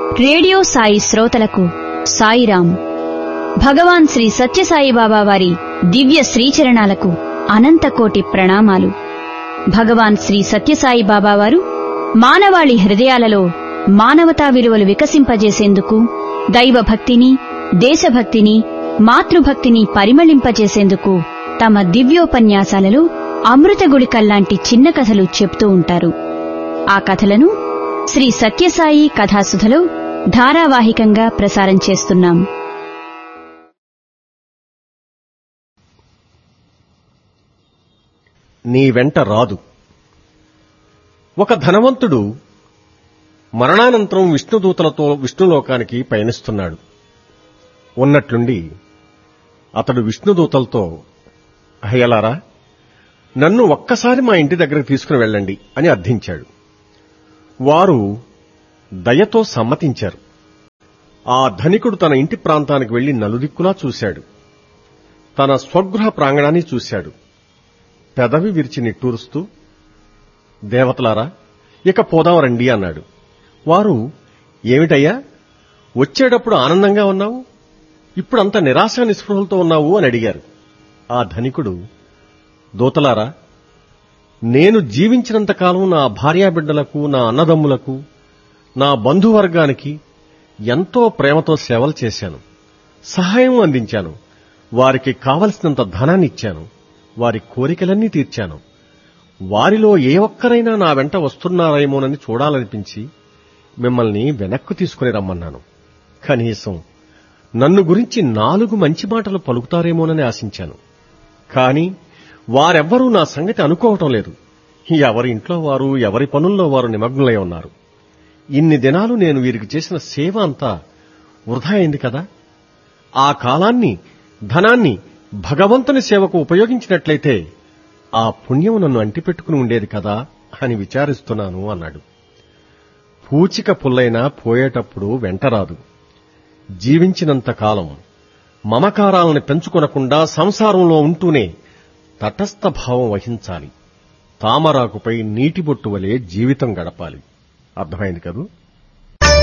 radio Sai శ్రోతలకు సాయిరాం భగవాన్ శ్రీ సత్యసాయిబాబా వారి దివ్య శ్రీచరణాలకు అనంతకోటి ప్రణామాలు భగవాన్ శ్రీ సత్యసాయిబాబా వారు మానవాళి హృదయాలలో మానవతా విలువలు వికసింపజేసేందుకు దైవభక్తిని దేశభక్తిని మాతృభక్తిని పరిమళింపజేసేందుకు తమ దివ్యోపన్యాసాలలో అమృత గుళికల్లాంటి చిన్న కథలు చెప్తూ ఉంటారు ఆ కథలను శ్రీ సత్యసాయి కథాసుధలో ధారావాహికంగా ప్రసారం చేస్తున్నాం నీ వెంట రాదు ఒక ధనవంతుడు మరణానంతరం విష్ణుదూతలతో విష్ణులోకానికి పయనిస్తున్నాడు ఉన్నట్లుండి అతడు విష్ణుదూతలతో అయ్యలారా నన్ను ఒక్కసారి మా ఇంటి దగ్గరకు తీసుకుని వెళ్ళండి అని అర్థించాడు వారు దయతో సమ్మతించారు ఆ ధనికుడు తన ఇంటి ప్రాంతానికి వెళ్లి నలుదిక్కులా చూశాడు తన స్వగృహ ప్రాంగణాన్ని చూశాడు పెదవి విరిచి నిట్టూరుస్తూ దేవతలారా ఇక పోదాం రండి అన్నాడు వారు ఏమిటయ్యా వచ్చేటప్పుడు ఆనందంగా ఉన్నావు ఇప్పుడు అంత నిరాశ నిస్పృహలతో ఉన్నావు అని అడిగారు ఆ ధనికుడు దూతలారా నేను జీవించినంతకాలం నా భార్యాబిడ్డలకు నా అన్నదమ్ములకు నా బంధువర్గానికి ఎంతో ప్రేమతో సేవలు చేశాను సహాయం అందించాను వారికి కావలసినంత ధనాన్ని ఇచ్చాను వారి కోరికలన్నీ తీర్చాను వారిలో ఏ ఒక్కరైనా నా వెంట వస్తున్నారేమోనని చూడాలనిపించి మిమ్మల్ని వెనక్కు తీసుకుని రమ్మన్నాను కనీసం నన్ను గురించి నాలుగు మంచి మాటలు పలుకుతారేమోనని ఆశించాను కాని వారెవ్వరూ నా సంగతి అనుకోవటం లేదు ఎవరి ఇంట్లో వారు ఎవరి పనుల్లో వారు నిమగ్నులై ఉన్నారు ఇన్ని దినాలు నేను వీరికి చేసిన సేవ అంతా వృధా అయింది కదా ఆ కాలాన్ని ధనాన్ని భగవంతుని సేవకు ఉపయోగించినట్లయితే ఆ పుణ్యం నన్ను అంటిపెట్టుకుని ఉండేది కదా అని విచారిస్తున్నాను అన్నాడు పూచిక పుల్లైనా పోయేటప్పుడు వెంటరాదు జీవించినంత కాలం మమకారాలను పెంచుకొనకుండా సంసారంలో ఉంటూనే తటస్థ భావం వహించాలి తామరాకుపై నీటి బొట్టు వలె జీవితం గడపాలి అర్థమైంది కదూ